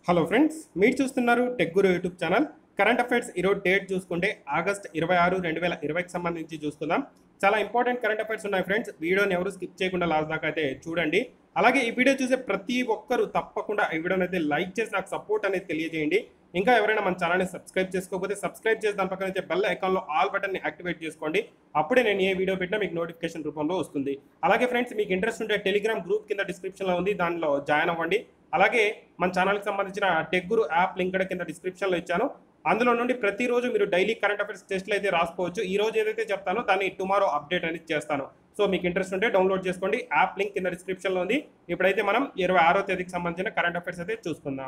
hello friends మీరు చూస్తున్నారు tech guru YouTube channel current affairs ఈరోజు డేట్ చూసుకుంటే ఆగస్ట్ ఇరవై ఆరు రెండు వేల ఇరవైకి సంబంధించి చూసుకుందాం చాలా ఇంపార్టెంట్ కరెంట్ అఫైర్స్ ఉన్నాయి ఫ్రెండ్స్ వీడియోని ఎవరు స్కిప్ చేయకుండా లాస్ట్ దాకా అయితే చూడండి అలాగే ఈ వీడియో చూసే ప్రతి ఒక్కరు తప్పకుండా ఈ వీడియోని అయితే లైక్ చేసి నాకు సపోర్ట్ అనేది తెలియజేయండి ఇంకా ఎవరైనా మన ఛానల్ని సబ్స్క్రైబ్ చేసుకోకపోతే సబ్స్క్రైబ్ చేసి దాని పక్కన వచ్చే బెల్ ఐకాన్లో ఆల్ బటన్ని యాక్టివేట్ చేసుకోండి అప్పుడే నేను ఏ వీడియో పెట్టినా మీకు నోటిఫికేషన్ రూపంలో వస్తుంది అలాగే ఫ్రెండ్స్ మీకు ఇంట్రెస్ట్ ఉంటే టెలిగ్రామ్ గ్రూప్ కింద డిస్క్రిప్షన్లో ఉంది దానిలో జాయిన్ అవ్వండి అలాగే మన ఛానల్కి సంబంధించిన టెక్ గురు యాప్ లింక్ కూడా కింద డిస్క్రిప్షన్లో ఇచ్చాను అందులో నుండి ప్రతిరోజు మీరు డైలీ కరెంట్ అఫైర్స్ టెస్ట్లు అయితే రాసుకోవచ్చు ఈ రోజు ఏదైతే చెప్తానో దాన్ని టుమారో అప్డేట్ అనేది చేస్తాను సో మీకు ఇంట్రెస్ట్ ఉంటే డౌన్లోడ్ చేసుకోండి యాప్ లింక్ కింద డిస్క్రిప్షన్లో ఉంది ఇప్పుడైతే మనం ఇరవై ఆరో తేదీకి సంబంధించిన కరెంట్ అఫైర్స్ అయితే చూసుకుందాం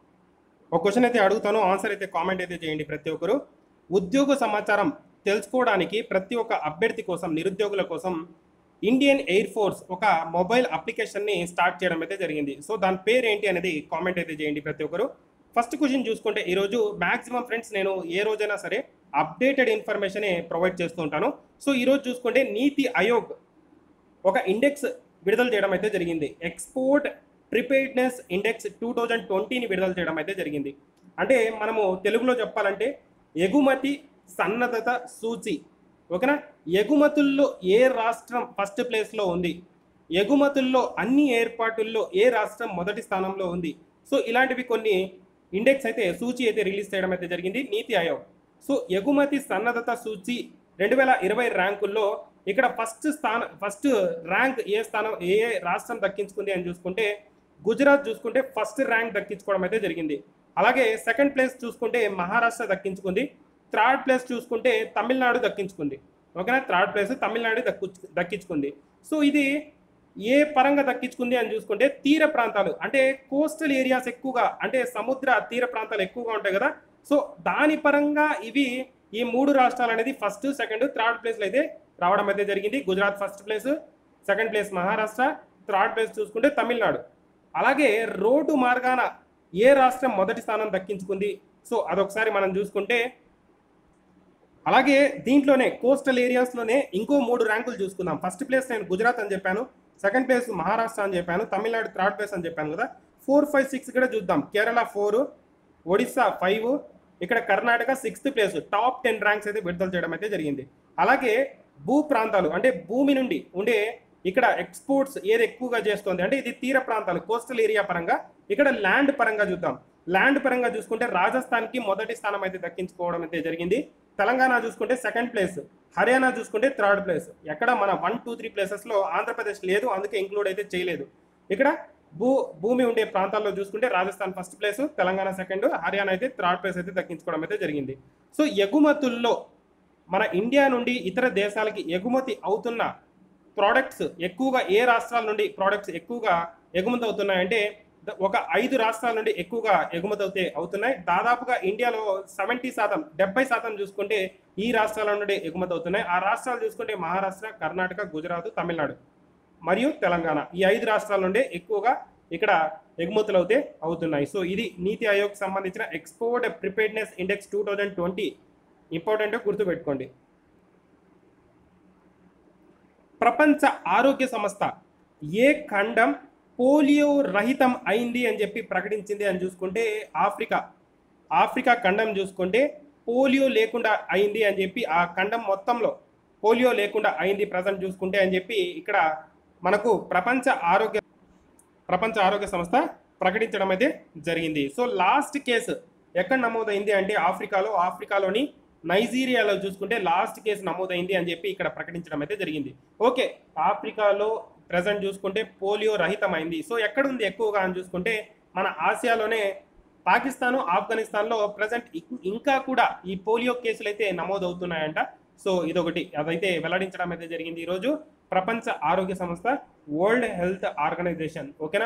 ఒక క్వశ్చన్ అయితే అడుగుతాను ఆన్సర్ అయితే కామెంట్ అయితే చేయండి ప్రతి ఒక్కరు ఉద్యోగ సమాచారం తెలుసుకోవడానికి ప్రతి ఒక్క అభ్యర్థి కోసం నిరుద్యోగుల కోసం ఇండియన్ ఎయిర్ ఫోర్స్ ఒక మొబైల్ అప్లికేషన్ని స్టార్ట్ చేయడం అయితే జరిగింది సో దాని పేరు ఏంటి అనేది కామెంట్ అయితే చేయండి ప్రతి ఒక్కరు ఫస్ట్ క్వశ్చన్ చూసుకుంటే ఈరోజు మ్యాక్సిమం ఫ్రెండ్స్ నేను ఏ రోజైనా సరే అప్డేటెడ్ ఇన్ఫర్మేషనే ప్రొవైడ్ చేస్తూ ఉంటాను సో ఈరోజు చూసుకుంటే నీతి ఆయోగ్ ఒక ఇండెక్స్ విడుదల చేయడం అయితే జరిగింది export preparedness index two thousand ట్వంటీని విడుదల చేయడం అయితే జరిగింది అంటే మనము తెలుగులో చెప్పాలంటే ఎగుమతి సన్నద్ధత సూచి ఓకేనా ఎగుమతుల్లో ఏ రాష్ట్రం ఫస్ట్ ప్లేస్లో ఉంది ఎగుమతుల్లో అన్ని ఏర్పాటుల్లో ఏ రాష్ట్రం మొదటి స్థానంలో ఉంది సో ఇలాంటివి కొన్ని ఇండెక్స్ అయితే సూచి అయితే రిలీజ్ చేయడం అయితే జరిగింది నీతి ఆయోగ్ సో ఎగుమతి సన్నద్ధత సూచి రెండు వేల ఇరవై ర్యాంకుల్లో ఇక్కడ ఫస్ట్ స్థానం ఫస్ట్ ర్యాంక్ ఏ స్థానం ఏ ఏ రాష్ట్రం దక్కించుకుంది అని చూసుకుంటే గుజరాత్ చూసుకుంటే ఫస్ట్ ర్యాంక్ దక్కించుకోవడం అయితే జరిగింది అలాగే సెకండ్ ప్లేస్ చూసుకుంటే మహారాష్ట్ర దక్కించుకుంది థర్డ్ ప్లేస్ చూసుకుంటే తమిళనాడు దక్కించుకుంది ఓకేనా థర్డ్ ప్లేస్ తమిళనాడు దక్కు దక్కించుకుంది సో ఇది ఏ పరంగా దక్కించుకుంది అని చూసుకుంటే తీర ప్రాంతాలు అంటే కోస్టల్ ఏరియాస్ ఎక్కువగా అంటే సముద్ర తీర ప్రాంతాలు ఎక్కువగా ఉంటాయి కదా సో దాని పరంగా ఇవి ఈ మూడు రాష్ట్రాలు అనేది ఫస్ట్ సెకండ్ థర్డ్ ప్లేస్లో అయితే రావడం అయితే జరిగింది Gujarat first place second place Maharashtra third place చూసుకుంటే తమిళనాడు అలాగే రోడ్డు మార్గాన ఏ రాష్ట్రం మొదటి స్థానం దక్కించుకుంది సో అదొకసారి మనం చూసుకుంటే అలాగే దీంట్లోనే కోస్టల్ ఏరియాస్లోనే ఇంకో మూడు ర్యాంకులు చూసుకుందాం ఫస్ట్ ప్లేస్ నేను గుజరాత్ అని చెప్పాను సెకండ్ ప్లేస్ మహారాష్ట్ర అని చెప్పాను తమిళనాడు థర్డ్ ప్లేస్ అని చెప్పాను కదా ఫోర్ ఫైవ్ సిక్స్ కూడా చూద్దాం కేరళ ఫోర్ ఒడిస్సా ఫైవ్ ఇక్కడ Karnataka sixth place top ten ranks అయితే విడుదల చేయడం అయితే జరిగింది అలాగే భూ ప్రాంతాలు అంటే భూమి నుండి ఉండే ఇక్కడ ఎక్స్పోర్ట్స్ ఏది ఎక్కువగా చేస్తుంది అంటే ఇది తీర ప్రాంతాలు కోస్టల్ ఏరియా పరంగా ఇక్కడ ల్యాండ్ పరంగా చూద్దాం ల్యాండ్ పరంగా చూసుకుంటే రాజస్థాన్కి మొదటి స్థానం అయితే దక్కించుకోవడం అయితే జరిగింది తెలంగాణ చూసుకుంటే సెకండ్ ప్లేస్ హర్యానా చూసుకుంటే థర్డ్ ప్లేస్ ఎక్కడ మన వన్ టూ త్రీ ప్లేసెస్లో ఆంధ్రప్రదేశ్ లేదు అందుకే ఇంక్లూడ్ అయితే చేయలేదు ఇక్కడ భూ భూమి ఉండే ప్రాంతాల్లో చూసుకుంటే Rajasthan first place Telangana second Haryana అయితే థర్డ్ ప్లేస్ అయితే దక్కించుకోవడం అయితే జరిగింది సో ఎగుమతుల్లో మన ఇండియా నుండి ఇతర దేశాలకి ఎగుమతి అవుతున్న ప్రోడక్ట్స్ ఎక్కువగా ఏ రాష్ట్రాల నుండి ప్రోడక్ట్స్ ఎక్కువగా ఎగుమతి అవుతున్నాయంటే ద- ఒక ఐదు రాష్ట్రాల నుండి ఎక్కువగా ఎగుమతి అవుతే అవుతున్నాయి దాదాపుగా ఇండియాలో సెవెంటీ శాతం డెబ్బై శాతం చూసుకుంటే ఈ రాష్ట్రాల నుండి ఎగుమతి అవుతున్నాయి ఆ రాష్ట్రాలు చూసుకుంటే మహారాష్ట్ర కర్ణాటక గుజరాత్ తమిళనాడు మరియు తెలంగాణ ఈ ఐదు రాష్ట్రాల నుండి ఎక్కువగా ఇక్కడ ఎగుమతులు అవుతే అవుతున్నాయి సో ఇది నీతి ఆయోగ్ సంబంధించిన export preparedness index two thousand twenty important గుర్తుపెట్టుకోండి ప్రపంచ ఆరోగ్య సంస్థ ఏ ఖండం పోలియో రహితం అయింది అని చెప్పి ప్రకటించింది అని చూసుకుంటే ఆఫ్రికా ఆఫ్రికా ఖండం చూసుకుంటే పోలియో లేకుండా అయింది అని చెప్పి ఆ ఖండం మొత్తంలో పోలియో లేకుండా అయింది ప్రజెంట్ చూసుకుంటే అని చెప్పి ఇక్కడ మనకు ప్రపంచ ఆరోగ్య ప్రపంచ ఆరోగ్య సంస్థ ప్రకటించడం అయితే జరిగింది సో లాస్ట్ కేసు ఎక్కడ నమోదైంది అంటే ఆఫ్రికాలో ఆఫ్రికాలోని నైజీరియాలో చూసుకుంటే లాస్ట్ కేసు నమోదైంది అని చెప్పి ఇక్కడ ప్రకటించడం అయితే జరిగింది ఓకే ఆఫ్రికాలో ప్రజెంట్ చూసుకుంటే పోలియో రహితమైంది సో ఎక్కడ ఉంది ఎక్కువగా అని చూసుకుంటే మన ఆసియాలోనే పాకిస్తాను ఆఫ్ఘనిస్తాన్లో ప్రజెంట్ ఇంకా కూడా ఈ పోలియో కేసులు అయితే నమోదవుతున్నాయంట సో ఇదొకటి అదైతే వెల్లడించడం అయితే జరిగింది ఈరోజు ప్రపంచ ఆరోగ్య సంస్థ వరల్డ్ హెల్త్ ఆర్గనైజేషన్ ఓకేనా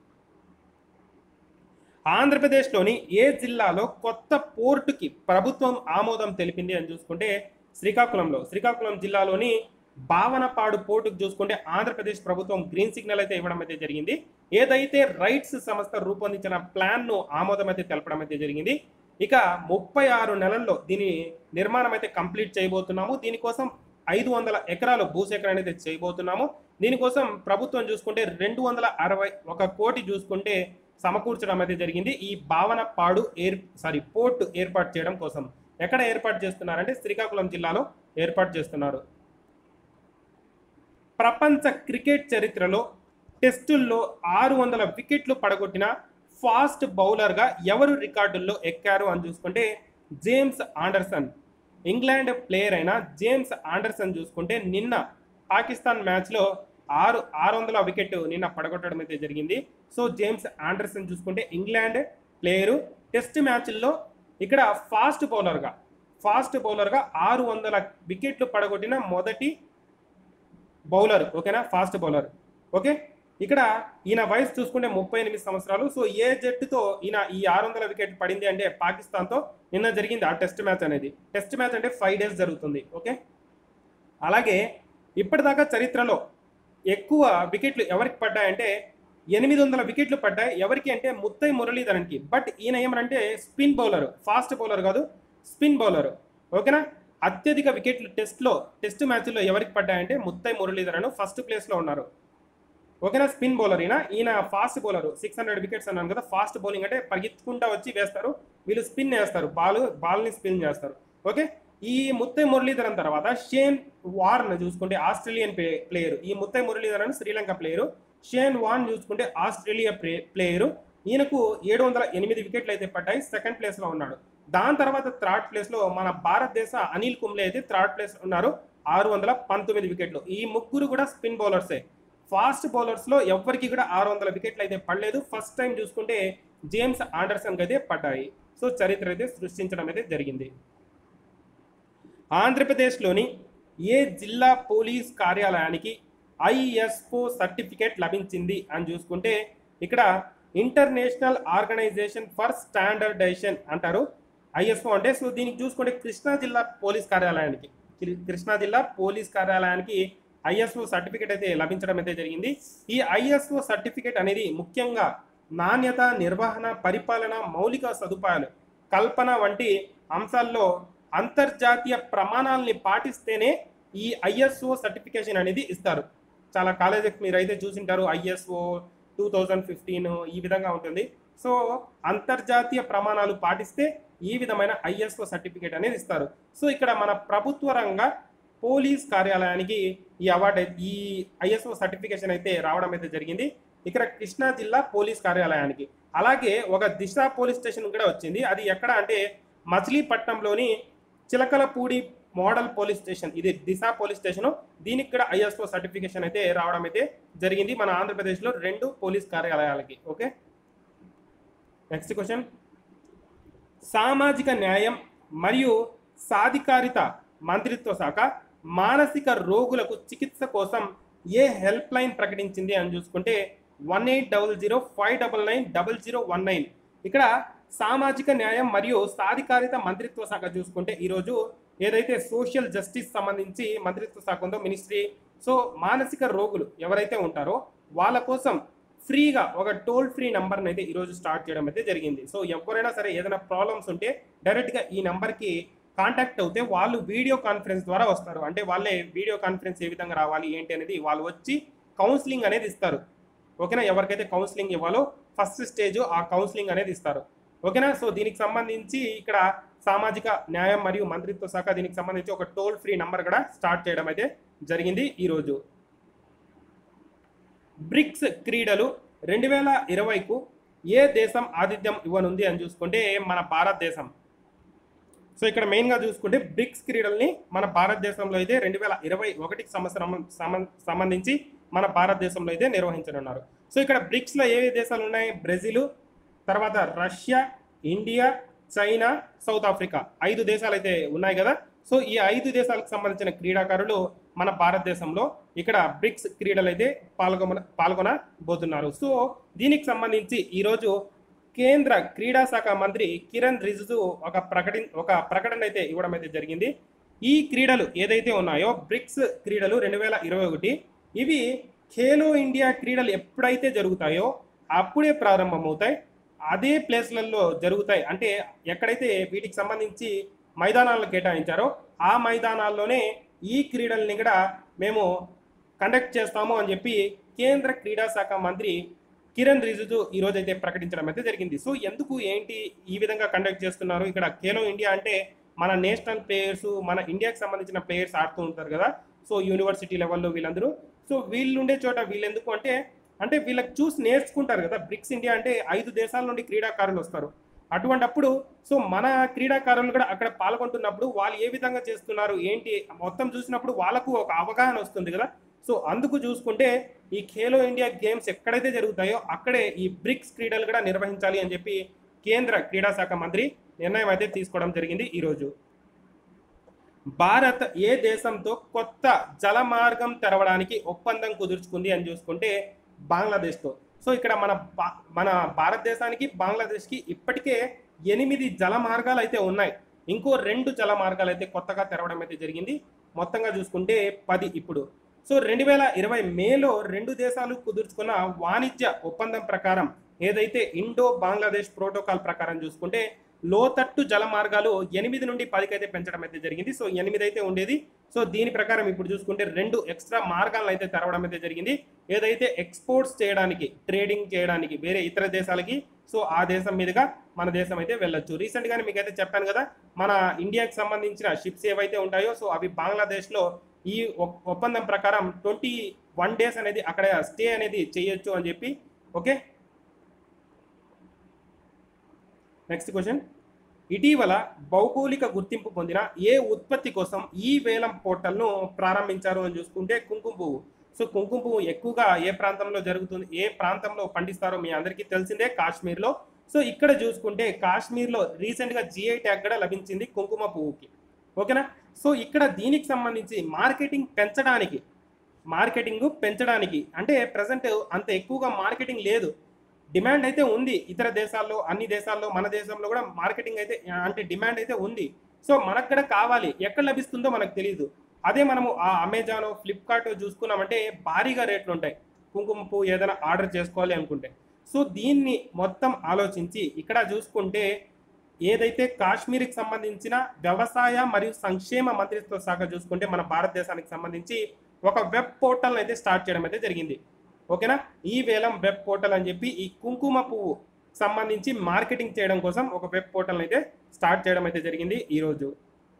ఆంధ్రప్రదేశ్లోని ఏ జిల్లాలో కొత్త పోర్టుకి ప్రభుత్వం ఆమోదం తెలిపింది అని చూసుకుంటే శ్రీకాకుళంలో శ్రీకాకుళం జిల్లాలోని భావనపాడు పోర్టుకు చూసుకుంటే ఆంధ్రప్రదేశ్ ప్రభుత్వం గ్రీన్ సిగ్నల్ అయితే ఇవ్వడం అయితే జరిగింది ఏదైతే రైట్స్ సంస్థ రూపొందించిన ప్లాన్ను ఆమోదం అయితే తెలపడం అయితే జరిగింది ఇక ముప్పై ఆరు నెలల్లో దీని నిర్మాణం అయితే కంప్లీట్ చేయబోతున్నాము దీనికోసం ఐదు వందల ఎకరాలు భూసేకరణ అనేది చేయబోతున్నాము దీనికోసం ప్రభుత్వం చూసుకుంటే రెండు వందల అరవై ఒక కోటి చూసుకుంటే సమకూర్చడం అయితే జరిగింది ఈ భావన పాడు ఏర్ సారీ పోర్ట్ ఏర్పాటు చేయడం కోసం ఎక్కడ ఏర్పాటు చేస్తున్నారంటే శ్రీకాకుళం జిల్లాలో ఏర్పాటు చేస్తున్నారు ప్రపంచ క్రికెట్ చరిత్రలో టెస్టుల్లో ఆరు వందల వికెట్లు పడగొట్టిన ఫాస్ట్ బౌలర్గా ఎవరు రికార్డుల్లో ఎక్కారు అని చూసుకుంటే జేమ్స్ ఆండర్సన్ ఇంగ్లాండ్ ప్లేయర్ అయిన జేమ్స్ ఆండర్సన్ చూసుకుంటే నిన్న పాకిస్తాన్ మ్యాచ్లో ఆరు ఆరు వందల వికెట్ నిన్న పడగొట్టడం అయితే జరిగింది సో జేమ్స్ ఆండర్సన్ చూసుకుంటే ఇంగ్లాండ్ ప్లేయరు టెస్ట్ మ్యాచ్ల్లో ఇక్కడ ఫాస్ట్ బౌలర్గా ఫాస్ట్ బౌలర్గా ఆరు వందల వికెట్లు పడగొట్టిన మొదటి బౌలర్ ఓకేనా ఫాస్ట్ బౌలర్ ఓకే ఇక్కడ ఈయన వయసు చూసుకుంటే ముప్పై ఎనిమిది సంవత్సరాలు సో ఏ జట్టుతో ఈయన ఈ ఆరు వందల వికెట్ పడింది అంటే పాకిస్తాన్తో నిన్న జరిగింది ఆ టెస్ట్ మ్యాచ్ అనేది టెస్ట్ మ్యాచ్ అంటే ఫైవ్ డేస్ జరుగుతుంది ఓకే అలాగే ఇప్పటిదాకా చరిత్రలో ఎక్కువ వికెట్లు ఎవరికి పడ్డాయంటే ఎనిమిది వందల వికెట్లు పడ్డాయి ఎవరికి అంటే ముత్తై మురళీధరన్కి బట్ ఈయన ఏమనంటే స్పిన్ బౌలర్ ఫాస్ట్ బౌలర్ కాదు స్పిన్ బౌలర్ ఓకేనా అత్యధిక వికెట్లు టెస్ట్లో టెస్ట్ మ్యాచ్లో ఎవరికి పడ్డాయంటే ముత్తై మురళీధరన్ ఫస్ట్ ప్లేస్లో ఉన్నారు ఓకేనా స్పిన్ బౌలర్ ఈయన ఈయన fast bowler six hundred wickets అన్నాను కదా ఫాస్ట్ బౌలింగ్ అంటే పరిగెత్తుకుంటా వచ్చి వేస్తారు వీళ్ళు స్పిన్ వేస్తారు బాల్ బాల్ని స్పిన్ చేస్తారు ఓకే ఈ ముత్తై మురళీధరన్ తర్వాత షేన్ వార్న్ చూసుకుంటే ఆస్ట్రేలియన్ ప్లేయర్ ఈ Muthiah Muralitharan Sri Lanka player Shane Warne చూసుకుంటే ఆస్ట్రేలియా ప్లే ప్లేయరు ఈయనకు ఏడు వందల ఎనిమిది వికెట్లు అయితే పడ్డాయి సెకండ్ ప్లేస్లో ఉన్నాడు దాని తర్వాత థర్డ్ ప్లేస్లో మన భారతదేశ అనిల్ కుంబ్లే అయితే థర్డ్ ప్లేస్ ఉన్నారు ఆరు వందల పంతొమ్మిది వికెట్లు ఈ ముగ్గురు కూడా స్పిన్ బౌలర్సే ఫాస్ట్ బౌలర్స్లో ఎవ్వరికి కూడా ఆరు వందల వికెట్లు అయితే పడలేదు ఫస్ట్ టైం చూసుకుంటే జేమ్స్ ఆండర్సన్కి అయితే పడ్డాయి సో చరిత్ర అయితే సృష్టించడం అయితే జరిగింది ఆంధ్రప్రదేశ్లోని ఏ జిల్లా పోలీస్ కార్యాలయానికి ఐఎస్ఓ సర్టిఫికేట్ లభించింది అని చూసుకుంటే ఇక్కడ ఇంటర్నేషనల్ ఆర్గనైజేషన్ ఫర్ స్టాండర్డైజేషన్ అంటారు ఐఎస్ఓ అంటే సో దీనికి చూసుకుంటే కృష్ణా జిల్లా పోలీస్ కార్యాలయానికి కృ- కృష్ణా జిల్లా పోలీస్ కార్యాలయానికి ఐఎస్ఓ సర్టిఫికేట్ అయితే లభించడం అయితే జరిగింది ఈ ఐఎస్ఓ సర్టిఫికేట్ అనేది ముఖ్యంగా నాణ్యత నిర్వహణ పరిపాలన మౌలిక సదుపాయాలు కల్పన వంటి అంశాల్లో అంతర్జాతీయ ప్రమాణాలని పాటిస్తేనే ఈ ఐఎస్ఓ సర్టిఫికేషన్ అనేది ఇస్తారు చాలా కాలేజెస్ మీరు అయితే చూసింటారు ఐఎస్ఓ టూ థౌజండ్ ఫిఫ్టీన్ ఈ విధంగా ఉంటుంది సో అంతర్జాతీయ ప్రమాణాలు పాటిస్తే ఈ విధమైన ఐఎస్ఓ సర్టిఫికేట్ అనేది ఇస్తారు సో ఇక్కడ మన ప్రభుత్వ రంగ పోలీస్ కార్యాలయానికి ఈ అవార్డు ఈ ఐఎస్ఓ సర్టిఫికేషన్ అయితే రావడం అయితే జరిగింది ఇక్కడ కృష్ణా జిల్లా పోలీస్ కార్యాలయానికి అలాగే ఒక దిశ పోలీస్ స్టేషన్ కూడా వచ్చింది అది ఎక్కడ అంటే మచిలీపట్నంలోని చిలకలపూడి మోడల్ పోలీస్ స్టేషన్ ఇది దిశ పోలీస్ స్టేషన్ దీనికి కూడా ఐఎస్ఓ సర్టిఫికేషన్ అయితే రావడం అయితే జరిగింది మన ఆంధ్రప్రదేశ్లో రెండు పోలీస్ కార్యాలయాలకి ఓకే నెక్స్ట్ క్వశ్చన్ సామాజిక న్యాయం మరియు సాధికారిత మంత్రిత్వ శాఖ మానసిక రోగులకు చికిత్స కోసం ఏ హెల్ప్ లైన్ ప్రకటించింది అని చూసుకుంటే one eight double zero five double nine double zero one nine ఇక్కడ సామాజిక న్యాయం మరియు సాధికారిత మంత్రిత్వ శాఖ చూసుకుంటే ఈరోజు ఏదైతే సోషల్ జస్టిస్ సంబంధించి మంత్రిత్వ శాఖ ఉందో మినిస్ట్రీ సో మానసిక రోగులు ఎవరైతే ఉంటారో వాళ్ళ కోసం ఫ్రీగా ఒక టోల్ ఫ్రీ నెంబర్ని అయితే ఈరోజు స్టార్ట్ చేయడం అయితే జరిగింది సో ఎవరైనా సరే ఏదైనా ప్రాబ్లమ్స్ ఉంటే డైరెక్ట్గా ఈ నెంబర్కి కాంటాక్ట్ అవుతే వాళ్ళు వీడియో కాన్ఫరెన్స్ ద్వారా వస్తారు అంటే వాళ్ళే వీడియో కాన్ఫరెన్స్ ఏ విధంగా రావాలి ఏంటి అనేది వాళ్ళు వచ్చి కౌన్సిలింగ్ అనేది ఇస్తారు ఓకేనా ఎవరికైతే కౌన్సిలింగ్ ఇవ్వాలో ఫస్ట్ స్టేజ్ ఆ కౌన్సిలింగ్ అనేది ఇస్తారు ఓకేనా సో దీనికి సంబంధించి ఇక్కడ సామాజిక న్యాయం మరియు మంత్రిత్వ శాఖ దీనికి సంబంధించి ఒక టోల్ ఫ్రీ నంబర్ కూడా స్టార్ట్ చేయడం అయితే జరిగింది ఈరోజు బ్రిక్స్ క్రీడలు రెండు వేల ఇరవైకు ఏ దేశం ఆతిథ్యం ఇవ్వనుంది అని చూసుకుంటే మన భారతదేశం సో ఇక్కడ మెయిన్గా చూసుకుంటే బ్రిక్స్ క్రీడల్ని మన భారతదేశంలో అయితే రెండు వేల ఇరవై ఒకటికి సంవత్సరం సంబం- సంబంధించి మన భారతదేశంలో అయితే నిర్వహించనున్నారు సో ఇక్కడ బ్రిక్స్లో ఏ ఏ దేశాలు ఉన్నాయి బ్రెజిల్ తర్వాత Russia India China South Africa ఐదు దేశాలు అయితే ఉన్నాయి కదా సో ఈ ఐదు దేశాలకు సంబంధించిన క్రీడాకారులు మన భారతదేశంలో ఇక్కడ బ్రిక్స్ క్రీడలు అయితే పాల్గొన పాల్గొనబోతున్నారు సో దీనికి సంబంధించి ఈరోజు కేంద్ర క్రీడా శాఖ మంత్రి కిరణ్ రిజిజు ఒక ప్రకటి ఒక ప్రకటన అయితే ఇవ్వడం అయితే జరిగింది ఈ క్రీడలు ఏదైతే ఉన్నాయో బ్రిక్స్ క్రీడలు రెండు వేల ఇరవై ఒకటి ఇవి ఖేలో ఇండియా క్రీడలు ఎప్పుడైతే జరుగుతాయో అప్పుడే ప్రారంభమవుతాయి అదే ప్లేస్లలో జరుగుతాయి అంటే ఎక్కడైతే వీటికి సంబంధించి మైదానాలను కేటాయించారో ఆ మైదానాల్లోనే ఈ క్రీడల్ని కూడా మేము కండక్ట్ చేస్తాము అని చెప్పి కేంద్ర క్రీడా శాఖ మంత్రి కిరణ్ రిజిజు ఈ రోజు అయితే ప్రకటించడం అయితే జరిగింది సో ఎందుకు ఏంటి ఈ విధంగా కండక్ట్ చేస్తున్నారు ఇక్కడ ఖేలో ఇండియా అంటే మన నేషనల్ ప్లేయర్స్ మన ఇండియాకి సంబంధించిన ప్లేయర్స్ ఆడుతూ ఉంటారు కదా సో యూనివర్సిటీ లెవెల్లో వీళ్ళందరూ సో వీళ్ళు ఉండే చోట వీళ్ళు ఎందుకు అంటే అంటే వీళ్ళకి చూసి నేర్చుకుంటారు కదా బ్రిక్స్ ఇండియా అంటే ఐదు దేశాల నుండి క్రీడాకారులు వస్తారు అటువంటప్పుడు సో మన క్రీడాకారులు కూడా అక్కడ పాల్గొంటున్నప్పుడు వాళ్ళు ఏ విధంగా చేస్తున్నారు ఏంటి మొత్తం చూసినప్పుడు వాళ్ళకు ఒక అవగాహన వస్తుంది కదా సో అందుకు చూసుకుంటే ఈ ఖేలో ఇండియా గేమ్స్ ఎక్కడైతే జరుగుతాయో అక్కడే ఈ బ్రిక్స్ క్రీడలు కూడా నిర్వహించాలి అని చెప్పి కేంద్ర క్రీడా శాఖ మంత్రి నిర్ణయం అయితే తీసుకోవడం జరిగింది ఈరోజు భారత్ ఏ దేశంతో కొత్త జలమార్గం తెరవడానికి ఒప్పందం కుదుర్చుకుంది అని చూసుకుంటే బంగ్లాదేశ్తో సో ఇక్కడ మన భా- మన భారతదేశానికి బంగ్లాదేశ్కి ఇప్పటికే ఎనిమిది జల మార్గాలు అయితే ఉన్నాయి ఇంకో రెండు జల మార్గాలు అయితే కొత్తగా తెరవడం అయితే జరిగింది మొత్తంగా చూసుకుంటే పది ఇప్పుడు సో రెండు వేల ఇరవై మేలో రెండు దేశాలు కుదుర్చుకున్న వాణిజ్య ఒప్పందం ప్రకారం ఏదైతే ఇండో బంగ్లాదేశ్ ప్రోటోకాల్ ప్రకారం చూసుకుంటే లోతట్టు జల మార్గాలు ఎనిమిది నుండి పదికి అయితే పెంచడం అయితే జరిగింది సో ఎనిమిది అయితే ఉండేది సో దీని ప్రకారం ఇప్పుడు చూసుకుంటే రెండు ఎక్స్ట్రా మార్గాలను అయితే తెరవడం అయితే జరిగింది ఏదైతే ఎక్స్పోర్ట్స్ చేయడానికి ట్రేడింగ్ చేయడానికి వేరే ఇతర దేశాలకి సో ఆ దేశం మీదుగా మన దేశం అయితే వెళ్ళొచ్చు రీసెంట్ గానే మీకు అయితే చెప్పాను కదా మన ఇండియాకి సంబంధించిన షిప్స్ ఏవైతే ఉంటాయో సో అవి బంగ్లాదేశ్ లో ఈ ఒప్- ఒప్పందం ప్రకారం ట్వంటీ వన్ డేస్ అనేది అక్కడ స్టే అనేది చేయొచ్చు అని చెప్పి ఓకే నెక్స్ట్ క్వశ్చన్ ఇటీవల భౌగోళిక గుర్తింపు పొందిన ఏ ఉత్పత్తి కోసం ఈ వేలం పోర్టల్ను ప్రారంభించారు అని చూసుకుంటే కుంకుమ పువ్వు సో కుంకుమ పువ్వు ఎక్కువగా ఏ ప్రాంతంలో జరుగుతుంది ఏ ప్రాంతంలో పండిస్తారో మీ అందరికీ తెలిసిందే కాశ్మీర్లో సో ఇక్కడ చూసుకుంటే కాశ్మీర్లో రీసెంట్గా జిఐ ట్యాగ్ కూడా లభించింది కుంకుమ పువ్వుకి ఓకేనా సో ఇక్కడ దీనికి సంబంధించి మార్కెటింగ్ పెంచడానికి మార్కెటింగ్ పెంచడానికి అంటే ప్రజెంట్ అంత ఎక్కువగా మార్కెటింగ్ లేదు డిమాండ్ అయితే ఉంది ఇతర దేశాల్లో అన్ని దేశాల్లో మన దేశంలో కూడా మార్కెటింగ్ అయితే ఆ, అంటే డిమాండ్ అయితే ఉంది సో మనకు కూడా కావాలి ఎక్కడ లభిస్తుందో మనకు తెలియదు అదే మనము ఆ అమెజాన్ ఫ్లిప్కార్ట్ చూసుకున్నామంటే భారీగా రేట్లు ఉంటాయి కుంకుమ పువ్వు ఏదైనా ఆర్డర్ చేసుకోవాలి అనుకుంటే సో దీన్ని మొత్తం ఆలోచించి ఇక్కడ చూసుకుంటే ఏదైతే కాశ్మీర్కి సంబంధించిన వ్యవసాయ మరియు సంక్షేమ మంత్రిత్వ శాఖ చూసుకుంటే మన భారతదేశానికి సంబంధించి ఒక వెబ్ పోర్టల్ అయితే స్టార్ట్ చేయడం అయితే జరిగింది ఓకేనా ఈ వేలం వెబ్ పోర్టల్ అని చెప్పి ఈ కుంకుమ పువ్వు సంబంధించి మార్కెటింగ్ చేయడం కోసం ఒక వెబ్ పోర్టల్ అయితే స్టార్ట్ చేయడం అయితే జరిగింది ఈరోజు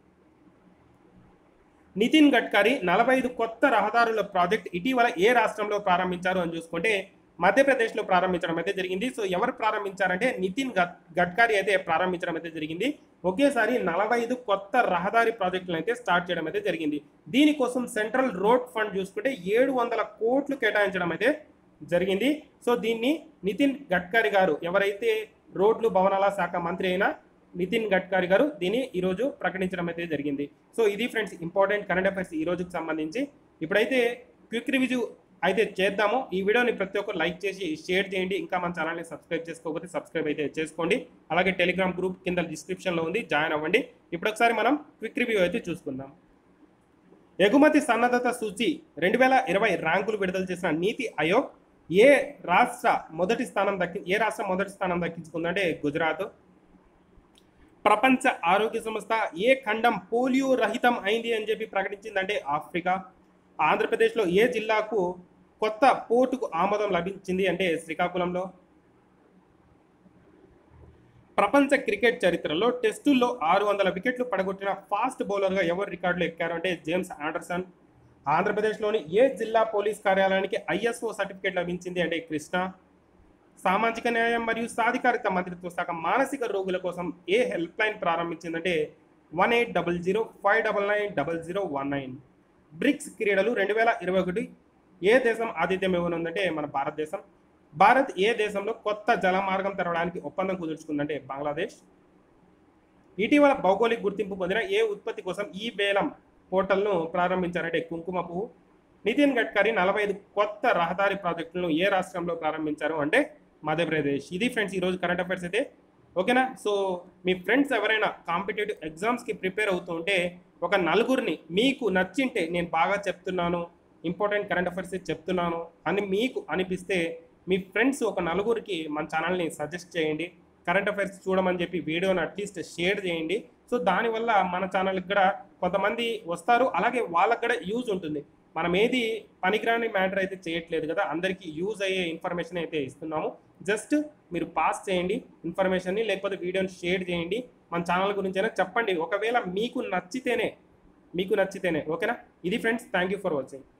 నితిన్ గడ్కరీ నలభై ఐదు కొత్త రహదారుల ప్రాజెక్ట్ ఇటీవల ఏ రాష్ట్రంలో ప్రారంభించారు అని చూసుకుంటే మధ్యప్రదేశ్లో ప్రారంభించడం అయితే జరిగింది సో ఎవరు ప్రారంభించారంటే నితిన్ గడ్ గడ్కరీ అయితే ప్రారంభించడం అయితే జరిగింది ఒకేసారి నలభై ఐదు కొత్త రహదారి ప్రాజెక్టులను అయితే స్టార్ట్ చేయడం అయితే జరిగింది దీనికోసం సెంట్రల్ రోడ్ ఫండ్ చూసుకుంటే ఏడు వందల కోట్లు కేటాయించడం అయితే జరిగింది సో దీన్ని నితిన్ గడ్కరీ గారు ఎవరైతే రోడ్లు భవనాల శాఖ మంత్రి అయినా నితిన్ గడ్కరీ గారు దీన్ని ఈరోజు ప్రకటించడం అయితే జరిగింది సో ఇది ఫ్రెండ్స్ ఇంపార్టెంట్ కరెంట్ అఫైర్స్ ఈ రోజుకి సంబంధించి ఇప్పుడైతే క్విక్ రివ్యూ అయితే చేద్దాము ఈ వీడియోని ప్రతి ఒక్కరు లైక్ చేసి షేర్ చేయండి ఇంకా మన ఛానల్ని సబ్స్క్రైబ్ చేసుకోకపోతే సబ్స్క్రైబ్ అయితే చేసుకోండి అలాగే టెలిగ్రామ్ గ్రూప్ కింద డిస్క్రిప్షన్లో ఉంది జాయిన్ అవ్వండి ఇప్పుడు ఒకసారి మనం క్విక్ రివ్యూ అయితే చూసుకుందాం ఎగుమతి సన్నద్ధత సూచి రెండు వేల ఇరవై ర్యాంకులు విడుదల చేసిన నీతి ఆయోగ్ ఏ రాష్ట్ర మొదటి స్థానం దక్కి ఏ రాష్ట్రం మొదటి స్థానం దక్కించుకుందంటే గుజరాత్ ప్రపంచ ఆరోగ్య సంస్థ ఏ ఖండం పోలియో రహితం అయింది అని చెప్పి ప్రకటించిందంటే ఆఫ్రికా ఆంధ్రప్రదేశ్లో ఏ జిల్లాకు కొత్త పోర్టుకు ఆమోదం లభించింది అంటే శ్రీకాకుళంలో ప్రపంచ క్రికెట్ చరిత్రలో టెస్టుల్లో ఆరు వందల వికెట్లు పడగొట్టిన ఫాస్ట్ బౌలర్గా ఎవరు రికార్డులు ఎక్కారు అంటే జేమ్స్ ఆండర్సన్ ఆంధ్రప్రదేశ్లోని ఏ జిల్లా పోలీస్ కార్యాలయానికి ఐఎస్ఓ సర్టిఫికేట్ లభించింది అంటే కృష్ణ సామాజిక న్యాయం మరియు సాధికారిత మంత్రిత్వ శాఖ మానసిక రోగుల కోసం ఏ హెల్ప్ లైన్ ప్రారంభించిందంటే one eight double zero five double nine double zero one nine BRICS క్రీడలు రెండు వేల ఇరవై ఒకటి ఏ దేశం ఆతిథ్యం ఇవ్వనుందంటే మన భారతదేశం భారత్ ఏ దేశంలో కొత్త జలమార్గం తెరవడానికి ఒప్పందం కుదుర్చుకుందంటే బంగ్లాదేశ్ ఇటీవల భౌగోళిక గుర్తింపు పొందిన ఏ ఉత్పత్తి కోసం ఈ వేలం పోర్టల్ను ప్రారంభించారంటే కుంకుమ పువ్వు నితిన్ గడ్కరీ నలభై ఐదు కొత్త రహదారి ప్రాజెక్టులను ఏ రాష్ట్రంలో ప్రారంభించారు అంటే మధ్యప్రదేశ్ ఇది ఫ్రెండ్స్ ఈరోజు కరెంట్ అఫైర్స్ అయితే ఓకేనా సో మీ ఫ్రెండ్స్ ఎవరైనా కాంపిటేటివ్ ఎగ్జామ్స్కి ప్రిపేర్ అవుతూ ఉంటే ఒక నలుగురిని మీకు నచ్చింటే నేను బాగా చెప్తున్నాను ఇంపార్టెంట్ కరెంట్ అఫైర్స్ చెప్తున్నాను అని మీకు అనిపిస్తే మీ ఫ్రెండ్స్ ఒక నలుగురికి మన ఛానల్ని సజెస్ట్ చేయండి కరెంట్ అఫైర్స్ చూడమని చెప్పి వీడియోని అట్లీస్ట్ షేర్ చేయండి సో దానివల్ల మన ఛానల్కి కూడా కొంతమంది వస్తారు అలాగే వాళ్ళకి కూడా యూజ్ ఉంటుంది మనం ఏది పనికిరాని మ్యాటర్ అయితే చేయట్లేదు కదా అందరికీ యూజ్ అయ్యే ఇన్ఫర్మేషన్ అయితే ఇస్తున్నాము జస్ట్ మీరు పాస్ చేయండి ఇన్ఫర్మేషన్ని లేకపోతే వీడియోని షేర్ చేయండి మన ఛానల్ గురించి అయినా చెప్పండి ఒకవేళ మీకు నచ్చితేనే మీకు నచ్చితేనే ఓకేనా ఇది friends thank you for watching